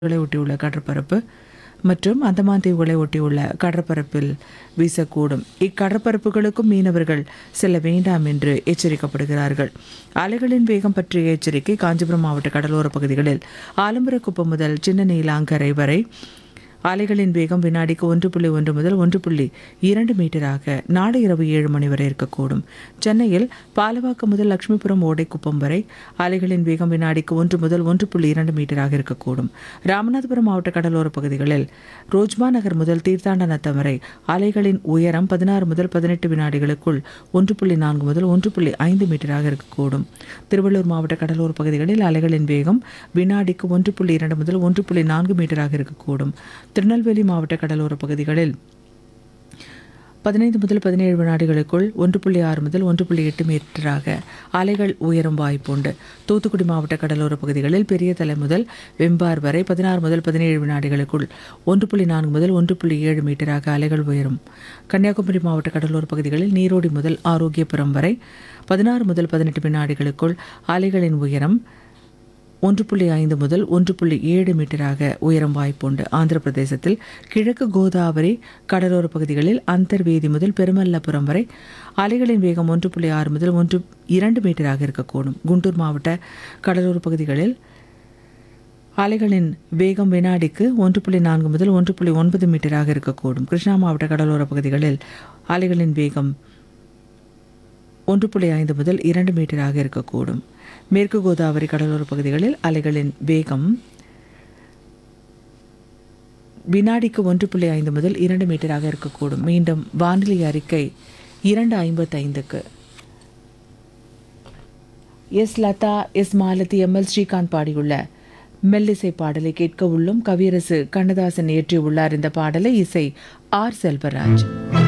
களை ஒட்டியுள்ள கடற்பரப்பு மற்றும் அந்தமான் தீவுகளை ஒட்டியுள்ள கடற்பரப்பில் வீசக்கூடும் இக்கடற்பரப்புகளுக்கும் மீனவர்கள் செல்ல வேண்டாம் என்று எச்சரிக்கப்படுகிறார்கள் அலைகளின் வேகம் பற்றிய எச்சரிக்கை காஞ்சிபுரம் மாவட்ட கடலோர பகுதிகளில் ஆலம்பரக்குப்பம் முதல் சின்ன நீலாங்கரை வரை அலைகளின் வேகம் வினாடிக்கு ஒன்று புள்ளி ஒன்று முதல் ஒன்று புள்ளி இரண்டு மீட்டராக நாளை இரவு ஏழு மணி வரை இருக்கக்கூடும் சென்னையில் பாலவாக்கம் முதல் லட்சுமிபுரம் ஓடைக்குப்பம் வரை அலைகளின் வேகம் வினாடிக்கு ஒன்று முதல் ஒன்று புள்ளி இரண்டு மீட்டராக இருக்கக்கூடும் ராமநாதபுரம் மாவட்ட கடலோர பகுதிகளில் ரோஜ்மா நகர் முதல் தீர்த்தாண்டநத்தம் வரை அலைகளின் உயரம் பதினாறு முதல் பதினெட்டு வினாடிகளுக்குள் ஒன்று புள்ளி நான்கு முதல் ஒன்று புள்ளி ஐந்து மீட்டராக இருக்கக்கூடும் திருவள்ளூர் மாவட்ட கடலோர பகுதிகளில் அலைகளின் வேகம் வினாடிக்கு ஒன்று புள்ளி இரண்டு முதல் ஒன்று புள்ளி நான்கு மீட்டராக இருக்கக்கூடும் திருநெல்வேலி மாவட்ட கடலோர பகுதிகளில் பதினைந்து முதல் பதினேழு வினாடிகளுக்குள் ஒன்று புள்ளி ஆறு முதல் ஒன்று புள்ளி எட்டு மீட்டராக அலைகள் உயரும் வாய்ப்புண்டு தூத்துக்குடி மாவட்ட கடலோர பகுதிகளில் பெரிய தலை முதல் வெம்பார் வரை பதினாறு முதல் பதினேழு வினாடிகளுக்குள் ஒன்று புள்ளி நான்கு முதல் ஒன்று புள்ளி ஏழு மீட்டராக அலைகள் உயரும் கன்னியாகுமரி மாவட்ட கடலோர பகுதிகளில் நீரோடி முதல் ஆரோக்கியபுரம் வரை பதினாறு முதல் பதினெட்டு வினாடிகளுக்குள் அலைகளின் உயரம் ஒன்று புள்ளி ஐந்து முதல் ஒன்று புள்ளி ஏழு மீட்டராக உயரம் வாய்ப்புண்டு ஆந்திர பிரதேசத்தில் கிழக்கு கோதாவரி கடலோர பகுதிகளில் அந்தர்வேதி முதல் பெருமல்லபுரம் வரை அலைகளின் வேகம் ஒன்று புள்ளி ஆறு முதல் ஒன்று இரண்டு மீட்டராக இருக்கக்கூடும் குண்டூர் மாவட்ட கடலோர பகுதிகளில் அலைகளின் வேகம் வினாடிக்கு ஒன்று புள்ளி நான்கு முதல் ஒன்று புள்ளி ஒன்பது மீட்டராக இருக்கக்கூடும் கிருஷ்ணா மாவட்ட கடலோர பகுதிகளில் அலைகளின் வேகம் ஒன்று புள்ளி ஐந்து முதல் இரண்டு மீட்டராக இருக்கக்கூடும் மேற்கு கோதாவரி கடலோர பகுதிகளில் அலைகளின் வேகம் வினாடிக்கு ஒன்று புள்ளி ஐந்து முதல் இரண்டு மீட்டராக இருக்கக்கூடும் மீண்டும் வானிலை அறிக்கை இரண்டு ஐம்பத்தைந்துக்கு S Latha S Malathi M L Srikanth பாடியுள்ள மெல்லிசை பாடலை கேட்க உள்ளும் கவியரசு கண்ணதாசன் இயற்றியுள்ளார் இந்த பாடலை இசை ஆர் செல்வராஜ்